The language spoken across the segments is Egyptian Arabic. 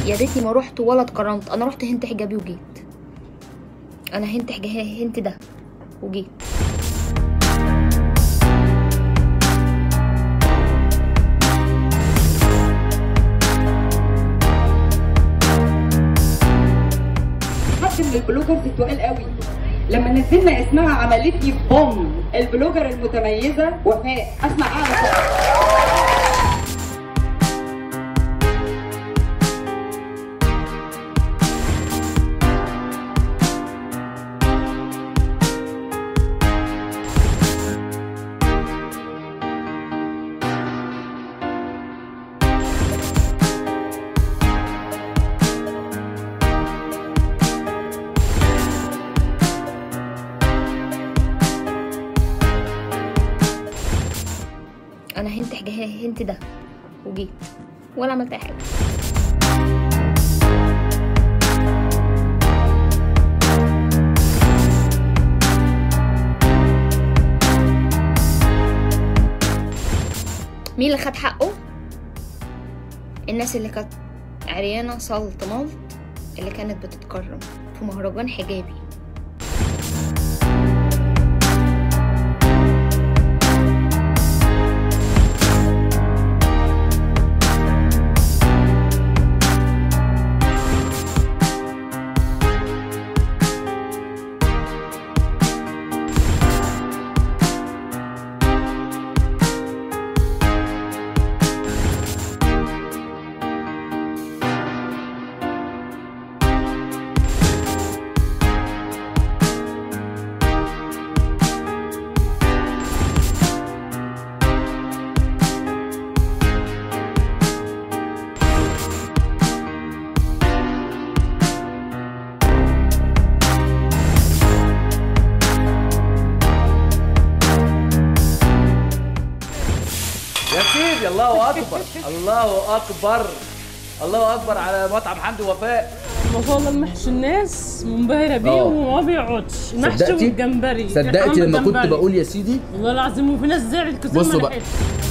يا ريتني ما رحت ولا اتكرمت انا رحت هنت حجابي وجيت انا هنت حجابي هنت ده وجيت حد من البلوجرز التقال قوي لما نزلنا اسمها عملت لي بوم البلوجر المتميزه وفاء اسمع اعلى صوت. انا هنت حجابي هنت ده وجيت ولا عملت اي حاجه مين اللي خد حقه الناس اللي كانت عريانة سلط ملط اللي كانت بتتكرم في مهرجان حجابي يا سيدي الله اكبر الله اكبر الله اكبر على مطعم حمدي وفاء ما شاء الله المحشي الناس منبهره بيه آه. وما بيقعدش المحشي صدقتي؟ والجمبري صدقتي لما كنت بقول يا سيدي والله العظيم وفي ناس زعلت كتير بصوا ما بقى. لحقتش.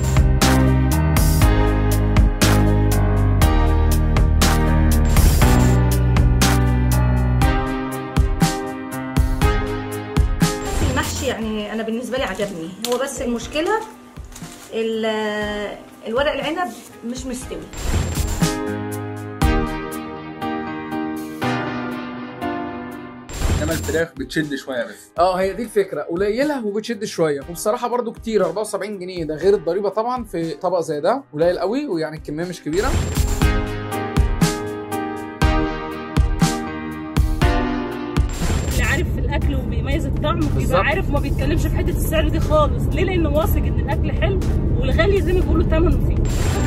المحشي يعني انا بالنسبه لي عجبني هو بس المشكله ال- الورق العنب مش مستوي انما الفراخ بتشد شويه بس اه هي دي الفكره قليله وبتشد شويه وبصراحه برضو كتير 74 جنيه ده غير الضريبه طبعا في طبق زي ده قليل قوي ويعني الكميه مش كبيره اللي عارف في الاكل وبيميز الطعم بالظبط. بيبقى عارف وما بيتكلمش في حته السعر دي خالص ليه لانه واثق ان الاكل حلو والغالي زي ما بيقولوا ثمنه فيه